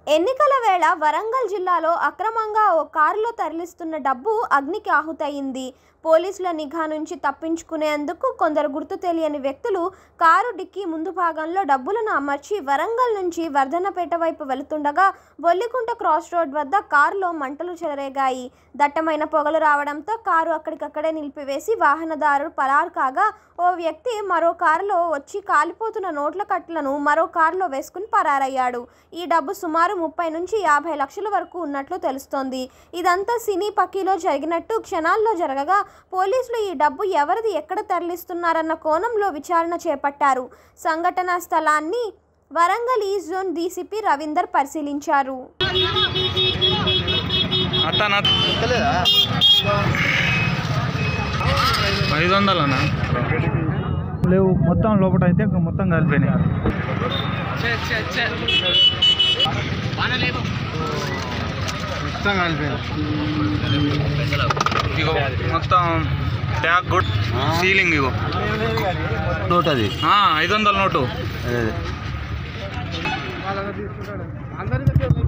ఎన్నికల వేళ వరంగల్ జిల్లాలో అక్రమంగా ఓ కారులో తరలిస్తున్న డబ్బు అగ్నికి ఆహుతయింది పోలీసుల నిఘా నుంచి తప్పించుకునేందుకు కొందరు గుర్తు తెలియని వ్యక్తులు కారు డిక్కీ ముందు భాగంలో డబ్బులను అమర్చి వరంగల్ నుంచి వర్ధనపేట వైపు వెళుతుండగా బొల్లికుంట క్రాస్ రోడ్ వద్ద కారులో మంటలు చెలరేగాయి దట్టమైన పొగలు రావడంతో కారు అక్కడికక్కడే నిలిపివేసి వాహనదారుడు పరారు కాగా ఓ వ్యక్తి మరో కారులో వచ్చి కాలిపోతున్న నోట్ల కట్టలను మరో కారులో వేసుకుని పరారయ్యాడు ఈ డబ్బు సుమారు ముప్పై నుంచి యాభై లక్షల వరకు ఉన్నట్లు తెలుస్తోంది ఇదంతా సినీ పక్కీలో జరిగినట్టు క్షణాల్లో జరగగా పోలీసులు ఈ డబ్బు ఎవరిది ఎక్కడ తరలిస్తున్నారన్న కోణంలో విచారణ చేపట్టారు సంఘటనా స్థలాన్ని Warangal east zone DCP Ravinder పరిశీలించారు అట్టనా తెలియదా ఐదు వందలనా లేవు మొత్తం లోపల అయితే మొత్తం కలిపినాయి మొత్తం కలిపాను ఇగో మొత్తం ట్యాగ్ గుడ్ సీలింగ్ ఇగో నోట్ అది ఆ, ఐదు వందల నోటు అదే.